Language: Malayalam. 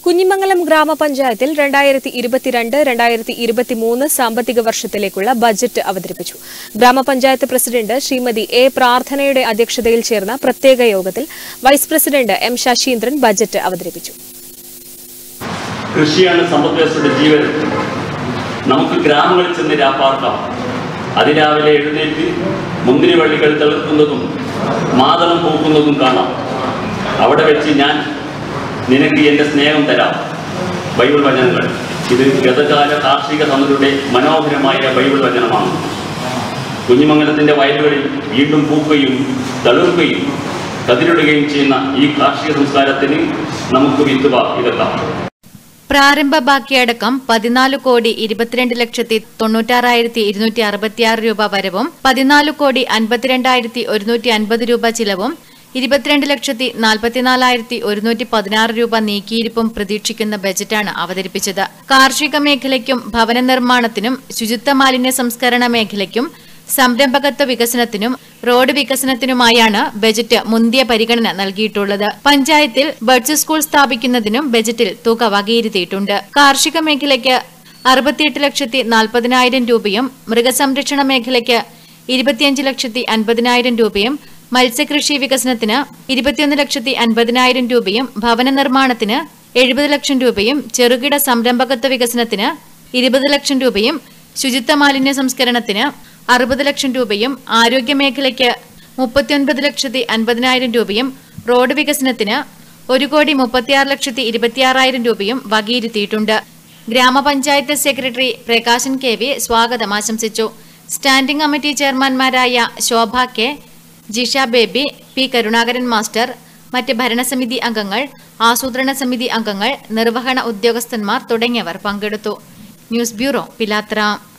കുഞ്ഞിമംഗലം ഗ്രാമപഞ്ചായത്തിൽ രണ്ടായിരത്തി ഇരുപത്തിരണ്ട് രണ്ടായിരത്തി ഇരുപത്തിമൂന്ന് സാമ്പത്തിക വർഷത്തിലേക്കുള്ള ബജറ്റ് അവതരിപ്പിച്ചു ഗ്രാമപഞ്ചായത്ത് പ്രസിഡന്റ് ശ്രീമതി എ പ്രാർത്ഥനയുടെ അധ്യക്ഷതയിൽ ചേർന്ന പ്രത്യേക യോഗത്തിൽ vice president M Sasheendran budget അവതരിപ്പിച്ചു കൃഷിയാണ് സമ്പദ് വ്യവസ്ഥയുടെ ജീവൻ നമുക്ക് ഗ്രാമങ്ങളിൽ ചെന്ന് രാപ്പാർക്കാം അതിരാവിലെ എഴുന്നേറ്റ് മുന്തിരിവള്ളികൾ തളിർക്കുന്നതും മാതളം പൂക്കുന്നതും കാണാം അവിടെ വെച്ച് ഞാൻ നിനക്ക് എൻ്റെ സ്നേഹം തരാം ബൈബിൾ വചനങ്ങൾ ഇത് ഗതകാല കാർഷിക സമൃദ്ധിയുടെ മനോഹരമായ ബൈബിൾ വചനമാണ് കുഞ്ഞിമംഗലത്തിൻ്റെ വയലുകളിൽ വീണ്ടും പൂക്കുകയും തളിർക്കുകയും കതിരിടുകയും ചെയ്യുന്ന ഈ കാർഷിക സംസ്കാരത്തിന് നമുക്ക് വിത്തുവ ഇതെത്താം പ്രാരംഭ ബാക്കിയടക്കം പതിനാല് കോടി ഇരുപത്തിരണ്ട് ലക്ഷത്തി തൊണ്ണൂറ്റാറായിരത്തി ഇരുന്നൂറ്റി അറുപത്തിയാറ് രൂപ വരവും പതിനാല് കോടി അൻപത്തിരണ്ടായിരത്തി ഒരുന്നൂറ്റി അൻപത് രൂപ ചിലവും ഇരുപത്തിരണ്ട് ലക്ഷത്തി നാൽപ്പത്തിനാലായിരത്തി ഒരുന്നൂറ്റി പതിനാറ് രൂപ നീക്കിയിരിപ്പും പ്രതീക്ഷിക്കുന്ന ബജറ്റാണ് അവതരിപ്പിച്ചത് കാർഷിക മേഖലയ്ക്കും ഭവന നിർമ്മാണത്തിനും ശുചിത്വ മാലിന്യ സംസ്കരണ മേഖലയ്ക്കും സംരംഭകത്വ വികസനത്തിനും റോഡ് വികസനത്തിനുമായാണ് ബജറ്റ് മുന്തിയ പരിഗണന നൽകിയിട്ടുള്ളത് പഞ്ചായത്തിൽ ബഡ്സ് സ്കൂൾ സ്ഥാപിക്കുന്നതിനും ബജറ്റിൽ തുക വകയിരുത്തിയിട്ടുണ്ട് കാർഷിക മേഖലയ്ക്ക് അറുപത്തിയെട്ട് ലക്ഷത്തി നാൽപ്പതിനായിരം രൂപയും മൃഗസംരക്ഷണ മേഖലയ്ക്ക് ഇരുപത്തിയഞ്ച് ലക്ഷത്തി അൻപതിനായിരം രൂപയും മത്സ്യകൃഷി വികസനത്തിന് ഇരുപത്തിയൊന്ന് ലക്ഷത്തി അൻപതിനായിരം രൂപയും ഭവന നിർമ്മാണത്തിന് എഴുപത് ലക്ഷം രൂപയും ചെറുകിട സംരംഭകത്വ വികസനത്തിന് ഇരുപത് ലക്ഷം രൂപയും ശുചിത്വ മാലിന്യ സംസ്കരണത്തിന് അറുപത് ലക്ഷം രൂപയും ആരോഗ്യ മേഖലയ്ക്ക് മുപ്പത്തിയൊൻപത് ലക്ഷത്തി അൻപതിനായിരം രൂപയും റോഡ് വികസനത്തിന് ഒരു കോടി മുപ്പത്തിയാറ് ലക്ഷത്തി ഇരുപത്തിയാറായിരം രൂപയും വകയിരുത്തിയിട്ടുണ്ട് ഗ്രാമപഞ്ചായത്ത് സെക്രട്ടറി പ്രകാശൻ കെ വി സ്വാഗതം ആശംസിച്ചു സ്റ്റാൻഡിംഗ് കമ്മിറ്റി ചെയർമാൻമാരായ Shobha K Jisha Baby P Karunakaran master മറ്റ് ഭരണസമിതി അംഗങ്ങൾ ആസൂത്രണ സമിതി അംഗങ്ങൾ നിർവഹണ ഉദ്യോഗസ്ഥന്മാർ തുടങ്ങിയവർ പങ്കെടുത്തു ന്യൂസ് ബ്യൂറോ പിലാത്ര